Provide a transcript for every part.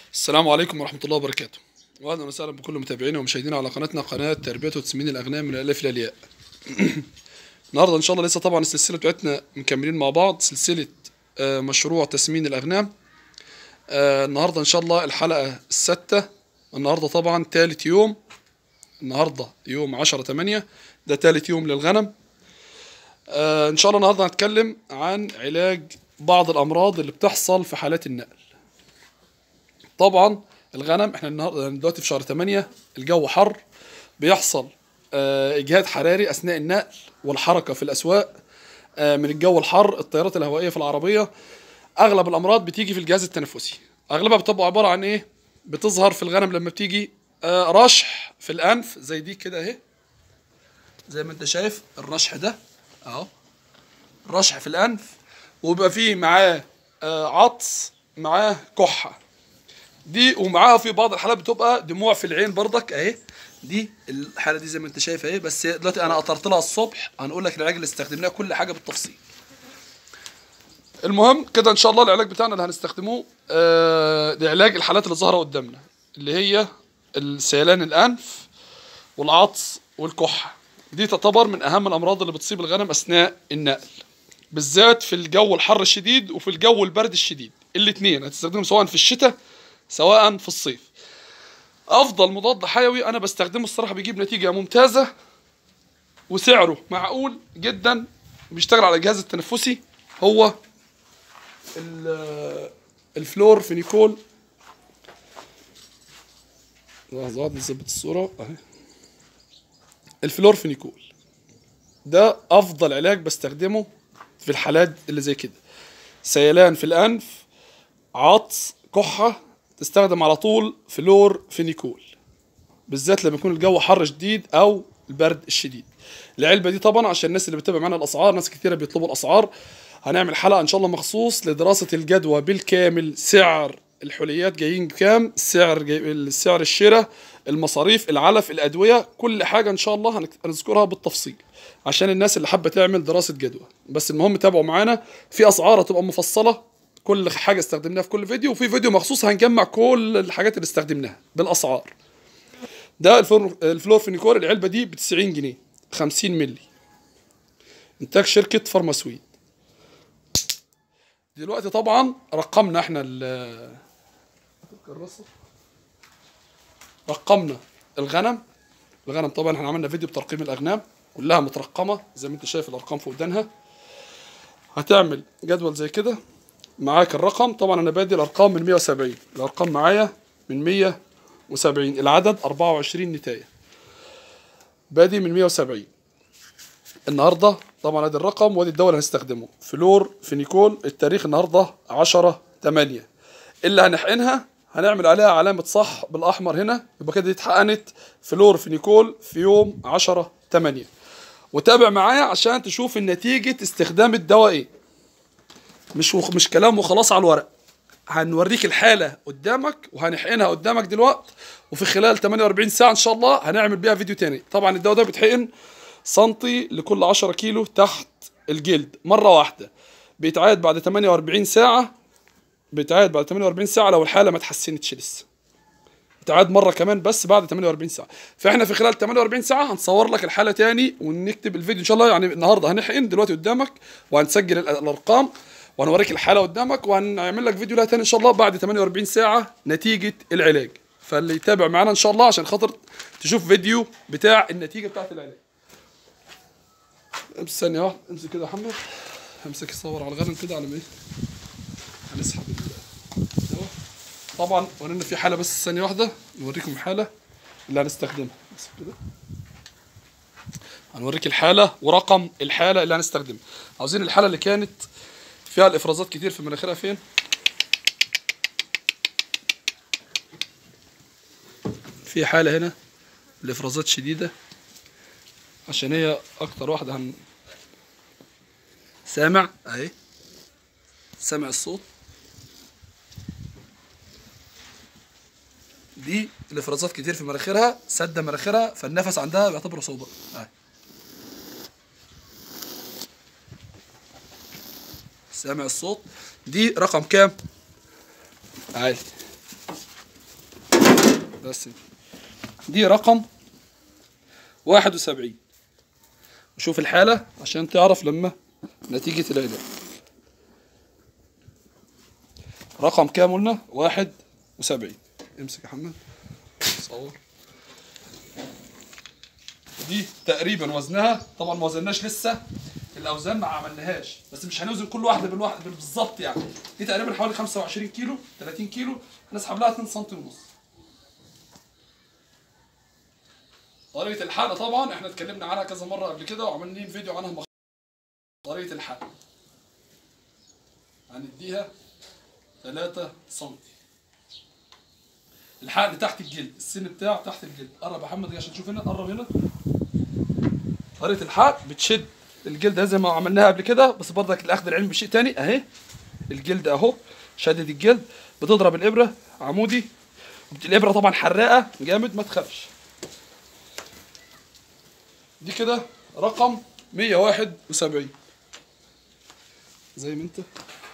السلام عليكم ورحمة الله وبركاته وأهلا وسهلا بكل متابعينا ومشاهدينا على قناتنا قناة تربية وتسمين الأغنام من الألف إلى الياء النهاردة إن شاء الله لسه طبعا السلسلة بتاعتنا مكملين مع بعض سلسلة آه، مشروع تسمين الأغنام آه، النهاردة إن شاء الله الحلقة الستة النهاردة طبعا تالت يوم النهاردة يوم عشرة تمانية ده تالت يوم للغنم آه، إن شاء الله النهاردة هنتكلم عن علاج بعض الأمراض اللي بتحصل في حالات النقل طبعا الغنم احنا النهارده دلوقتي في شهر 8 الجو حر بيحصل آه، اجهاد حراري اثناء النقل والحركه في الاسواق آه، من الجو الحر التيارات الهوائيه في العربيه اغلب الامراض بتيجي في الجهاز التنفسي اغلبها بتبقى عباره عن ايه بتظهر في الغنم لما بتيجي آه، رشح في الانف زي دي كده اهي زي ما انت شايف الرشح ده اهو رشح في الانف وبيبقى فيه معاه آه، عطس معاه كحه دي ومعاها في بعض الحالات بتبقى دموع في العين برضك اهي دي الحاله دي زي ما انت شايف اهي بس هي دلوقتي انا قطرت لها الصبح هنقول لك العلاج اللي استخدمناه كل حاجه بالتفصيل المهم كده ان شاء الله العلاج بتاعنا اللي هنستخدموه آه لعلاج الحالات اللي ظاهره قدامنا اللي هي السيلان الانف والعطس والكحه دي تعتبر من اهم الامراض اللي بتصيب الغنم اثناء النقل بالذات في الجو الحر الشديد وفي الجو البرد الشديد الاثنين هتستخدمهم سواء في الشتاء سواء في الصيف افضل مضاد حيوي انا بستخدمه الصراحه بيجيب نتيجه ممتازه وسعره معقول جدا بيشتغل على الجهاز التنفسي هو ال- الفلور فينيكول لحظة واحدة نثبت الصورة اهي الفلور فينيكول ده افضل علاج بستخدمه في الحالات اللي زي كده سيلان في الانف عطس كحة تستخدم على طول فلور فينيكول بالذات لما يكون الجو حر شديد او البرد الشديد العلبة دي طبعا عشان الناس اللي بتتابع معانا الاسعار ناس كتيرة بيطلبوا الاسعار هنعمل حلقة ان شاء الله مخصوص لدراسة الجدوى بالكامل سعر الحليات جايين كام سعر جاي... سعر الشراء المصاريف العلف الادويه كل حاجه ان شاء الله هنك- هنذكرها بالتفصيل عشان الناس اللي حابه تعمل دراسه جدوى بس المهم تابعوا معانا في اسعار هتبقى مفصله كل حاجه استخدمناها في كل فيديو وفي فيديو مخصوص هنجمع كل الحاجات اللي استخدمناها بالاسعار ده الفلور الفلور فينيكور العلبه دي ب 90 جنيه 50 مللي انتاج شركه فارماسويد دلوقتي طبعا رقمنا احنا ال رقمنا الغنم الغنم طبعا احنا عملنا فيديو بترقيم الاغنام كلها مترقمه زي ما انت شايف الارقام فوق ودانها هتعمل جدول زي كده معاك الرقم طبعا انا بادي الارقام من 170 الارقام معايا من 170 العدد 24 نتايه بادي من 170 النهارده طبعا ادي الرقم وادي الدواء اللي هنستخدمه فلور فينيكول التاريخ النهارده 10 8 اللي هنحقنها هنعمل عليها علامة صح بالأحمر هنا يبقى كده دي اتحقنت فلور فينيكول في يوم 10 8 وتابع معايا عشان تشوف النتيجة استخدام الدواء ايه مش وخ... مش كلام وخلاص على الورق هنوريك الحالة قدامك وهنحقنها قدامك دلوقت وفي خلال 48 ساعة إن شاء الله هنعمل بيها فيديو تاني طبعا الدواء ده بيتحقن سنتي لكل 10 كيلو تحت الجلد مرة واحدة بيتعاد بعد 48 ساعة بيتعاد بعد 48 ساعة لو الحالة ما اتحسنتش لسه بيتعاد مرة كمان بس بعد 48 ساعة فاحنا في خلال 48 ساعة هنصور لك الحالة تاني ونكتب الفيديو ان شاء الله يعني النهاردة هنحقن دلوقتي قدامك وهنسجل ال- الارقام وهنوريك الحالة قدامك وهنعمل لك فيديو لها تاني ان شاء الله بعد 48 ساعة نتيجة العلاج فاللي يتابع معانا ان شاء الله عشان خاطر تشوف فيديو بتاع النتيجة بتاعت العلاج امسك ثانية واحدة امسك كده يا محمد امسك صور على الغنم كده على ما ايه هنسحب الدواء طبعا ورينا في حالة بس ثانية واحدة نوريكم الحالة اللي هنستخدمها بس كده هنوريك الحالة ورقم الحالة اللي هنستخدمها عاوزين الحالة اللي كانت فيها الافرازات كتير في مناخيرها فين في حالة هنا الافرازات شديدة عشان هي اكتر واحدة هن سامع اهي سامع الصوت دي الافرازات كتير في مناخيرها سد مناخيرها فالنفس عندها بيعتبر صعوبة اهي سامع الصوت دي رقم كام عالي بس دي رقم واحد وسبعين وشوف الحالة عشان تعرف لما نتيجة العلاج رقم كام قلنا واحد وسبعين امسك يا حمد صور دي تقريبا وزنها طبعا ما وزناش لسه الاوزان ما عملناهاش بس مش هنوزن كل واحده بالواحد بالظبط يعني دي تقريبا حوالي 25 كيلو 30 كيلو هنسحب لها 2 سم ونص طريقه الحلقه طبعا احنا اتكلمنا عنها كذا مره قبل كده وعملنا فيديو عنها مخ... طريقه الحلقه هنديها 3 سم الحقن تحت الجلد السن بتاعه تحت الجلد قرب يا محمد عشان تشوف هنا قرب هنا طريقه الحقن بتشد الجلد زي ما عملناها قبل كده بس برضك الاخذ العلمي بشيء تاني اهي الجلد اهو شدد الجلد بتضرب الابره عمودي الابره طبعا حراقه جامد ما تخافش دي كده رقم 171 زي ما انت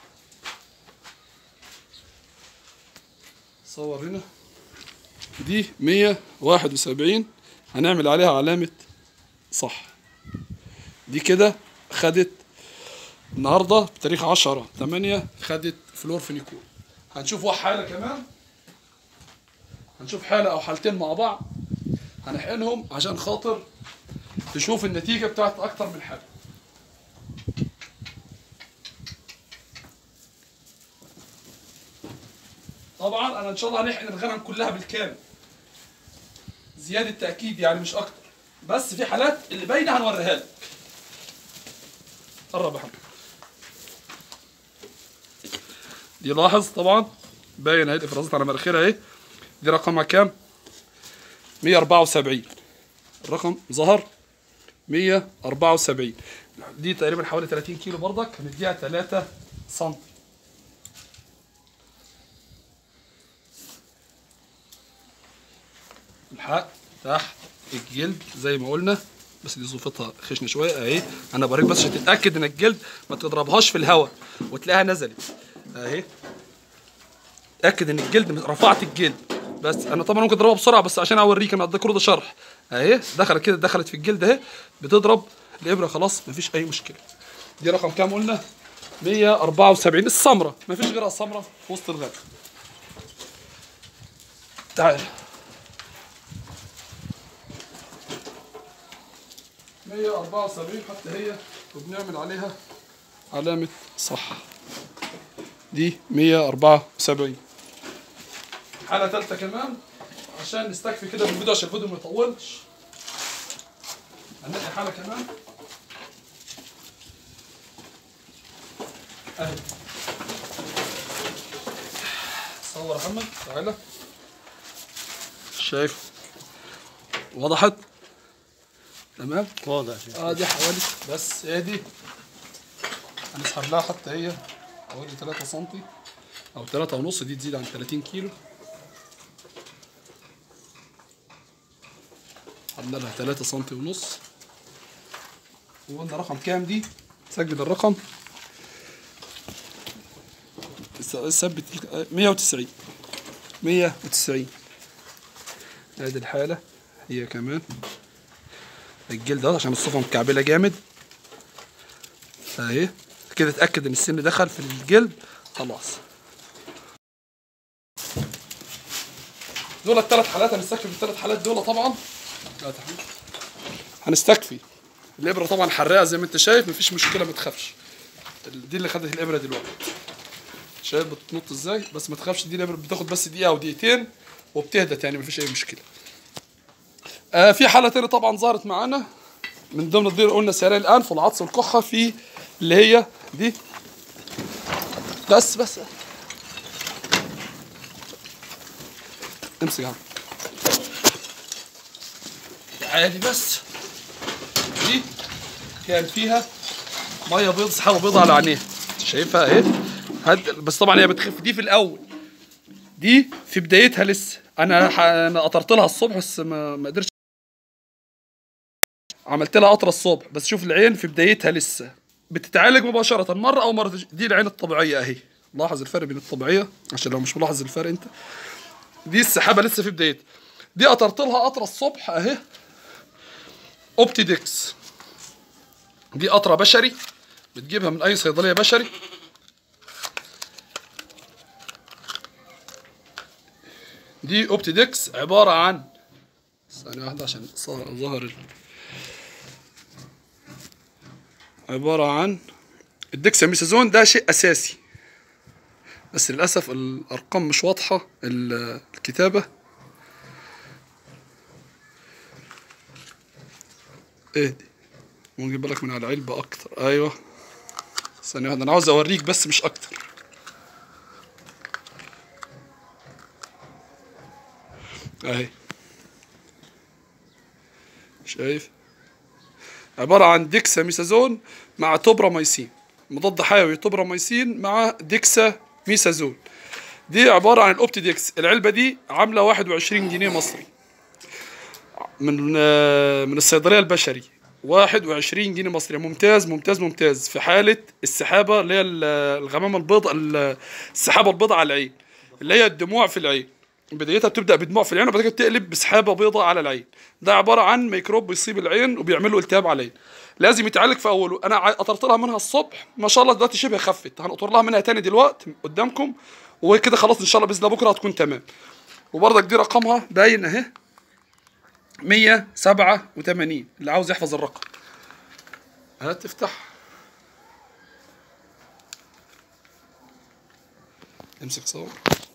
صور هنا دي 171 هنعمل عليها علامة صح دي كده خدت النهاردة بتاريخ 10 8 خدت فلورفينيكول هنشوف واحد حالة كمان هنشوف حالة أو حالتين مع بعض هنحقنهم عشان خاطر تشوف النتيجة بتاعت أكتر من حالة طبعا انا ان شاء الله هنحقن الغنم كلها بالكامل زياده تاكيد يعني مش اكتر بس في حالات اللي باينه هنوريها لك قرب يا حبيبي دي لاحظ طبعا باين اهي الافرازات على مناخيرها اهي دي رقمها كام 174 الرقم ظهر 174 دي تقريبا حوالي 30 كيلو برضك هنديها 3 سم الحق تحت الجلد زي ما قلنا بس دي ظروفتها خشنه شويه اهي انا بوريك بس عشان تتاكد ان الجلد ما تضربهاش في الهواء وتلاقيها نزلت اهي اتاكد ان الجلد رفعت الجلد بس انا طبعا ممكن اضربها بسرعه بس عشان اوريك انا ده كله ده شرح اهي دخلت كده دخلت في الجلد اهي بتضرب الابره خلاص مفيش اي مشكله دي رقم كام قلنا 174 السمره مفيش غيرها السمره في وسط الغد تعال 174 حتى هي وبنعمل عليها علامة صح دي 174 حالة تالتة كمان عشان نستكفي كده بالفيديو عشان الفيديو ما يطولش هنلاقي حالة كمان اهي صور يا محمد تعالى شايف وضحت تمام واضح اه دي حوالي بس هي دي هنسحب لها حتى هي حوالي 3 سم او 3 ونص دي تزيد عن 30 كيلو عملنا لها 3 سم ونص وقلنا رقم كام دي سجل الرقم ثبت 190 190 ادي الحالة هي كمان الجلد اهو عشان الصفة مكعبلة جامد اهي كده اتأكد ان السن دخل في الجلد خلاص دول الثلاث حالات هنستكفي بالثلاث حالات دول طبعا لا تحمل. هنستكفي الابره طبعا حراقه زي ما انت شايف مفيش مشكله ما تخافش دي اللي خدت الابره دلوقتي شايف بتنط ازاي بس ما تخافش دي الابره بتاخد بس دقيقه او دقيقتين وبتهدى تاني مفيش اي مشكله آه في حاله تانية طبعا ظهرت معانا من ضمن الضير قلنا سيران الانف والعطس والكحه في اللي هي دي بس بس امسك يا عم عادي بس دي كان فيها ميه بيض سحابه بيضة على عينيها شايفها اهي هد بس طبعا هي بتخف دي في الاول دي في بدايتها لسه انا ح... انا قطرت لها الصبح بس ما ما قدرتش عملت لها قطره الصبح بس شوف العين في بدايتها لسه بتتعالج مباشره مره او مرتين دي العين الطبيعيه اهي لاحظ الفرق بين الطبيعيه عشان لو مش ملاحظ الفرق انت دي السحابه لسه في بدايتها دي قطرت لها قطره الصبح اهي اوبتيدكس دي قطره بشري بتجيبها من اي صيدليه بشري دي اوبتيدكس عباره عن ثانيه واحده عشان صار- ظهر ال- عباره عن الدكساميثازون ده شيء اساسي بس للاسف الارقام مش واضحه ال- الكتابه ايه دي ممكن نجيب بالك من على العلبه اكتر ايوه ثانيه واحده انا عاوز اوريك بس مش اكتر اهي شايف عبارة عن ديكساميثازون مع توبراميسين مضاد حيوي توبراميسين مع ديكسا ميثازون دي عبارة عن الاوبتيدكس العلبة دي عاملة 21 جنيه مصري من آه، من الصيدلية البشري 21 جنيه مصري ممتاز ممتاز ممتاز في حالة السحابة اللي هي ال- الغمامة البيضاء ال- السحابة البيضاء على العين اللي هي الدموع في العين بدايتها بتبدا بدموع في العين وبعد كده تقلب بسحابه بيضاء على العين ده عباره عن ميكروب بيصيب العين وبيعمل له التهاب على العين لازم يتعالج في اوله انا ع- قطرت لها منها الصبح ما شاء الله دلوقتي شبه خفت هنقطر لها منها تاني دلوقتي قدامكم وكده خلاص ان شاء الله باذن الله بكره هتكون تمام وبرضك دي رقمها باين اهي 187 اللي عاوز يحفظ الرقم هتفتح امسك صور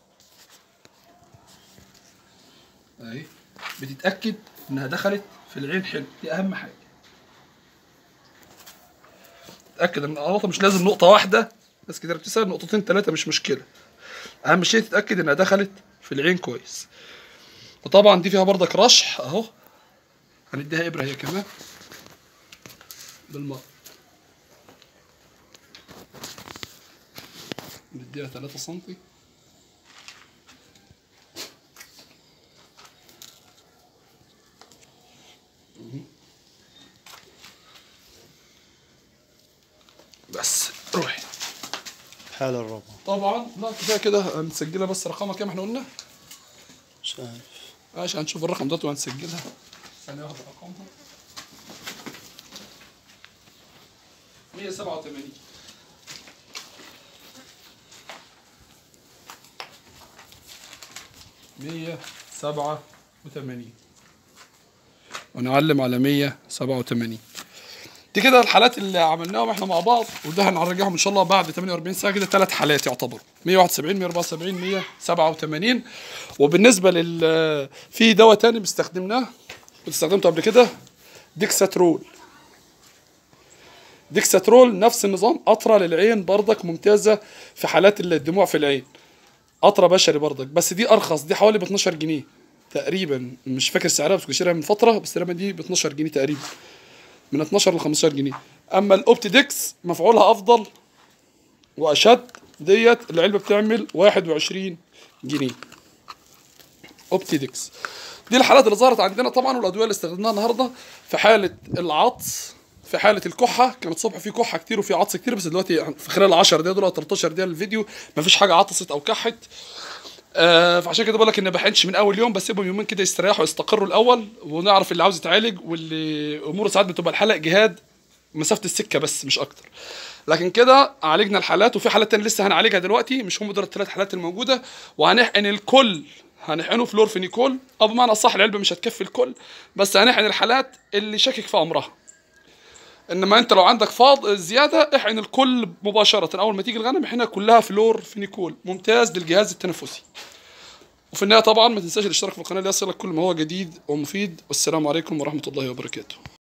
اهي بتتاكد انها دخلت في العين حلو دي اهم حاجه تتاكد ان القلاطه مش لازم نقطه واحده ناس كتير بتسال نقطتين ثلاثه مش مشكله اهم شيء تتاكد انها دخلت في العين كويس وطبعا دي فيها برضك رشح اهو هنديها ابره هي كمان بالماء نديها 3 سنتي بس روحي حال الربع طبعا لا كفايه كده هنسجلها بس رقمها كام احنا قلنا مش عارف ماشي هنشوف الرقم ده وهنسجلها ثانية واحدة رقمها 187 187 ونعلم على 187 دي كده الحالات اللي عملناهم احنا مع بعض وده هنرجعهم ان شاء الله بعد 48 ساعه كده ثلاث حالات يعتبروا 171 174 187 وبالنسبه لل في دواء تاني باستخدمناه كنت استخدمته قبل كده ديكساترول ديكساترول نفس النظام قطره للعين برضك ممتازه في حالات الدموع في العين قطره بشري برضك بس دي ارخص دي حوالي ب 12 جنيه تقريبا مش فاكر سعرها بس كنت شاريها من فتره بس تقريبا دي ب 12 جنيه تقريبا من 12 ل 15 جنيه اما الاوبتيدكس مفعولها افضل واشد ديت العلبه بتعمل 21 جنيه اوبتيدكس دي الحالات اللي ظهرت عندنا طبعا والادويه اللي استخدمناها النهارده في حاله العطس في حاله الكحه كانت الصبح في كحه كتير وفي عطس كتير بس دلوقتي في خلال 10 دقايق دول أو 13 دقيقه الفيديو مفيش حاجه عطست او كحت آه فعشان كده بقول لك ان ما بحنش من اول يوم بسيبهم يومين كده يستريحوا يستقروا الاول ونعرف اللي عاوز يتعالج واللي اموره ساعات بتبقى الحلقه جهاد مسافه السكه بس مش اكتر لكن كده عالجنا الحالات وفي حالات تانية لسه هنعالجها دلوقتي مش هم دول الثلاث حالات الموجوده وهنحقن الكل هنحقنه فلورفينيكول او بمعنى اصح العلبه مش هتكفي الكل بس هنحقن الحالات اللي شاكك في امرها انما انت لو عندك فاض زياده احقن الكل مباشره اول ما تيجي الغنم احنا كلها فلور فينيكول ممتاز للجهاز التنفسي وفي النهايه طبعا ما تنساش الاشتراك في القناه ليصلك كل ما هو جديد ومفيد والسلام عليكم ورحمه الله وبركاته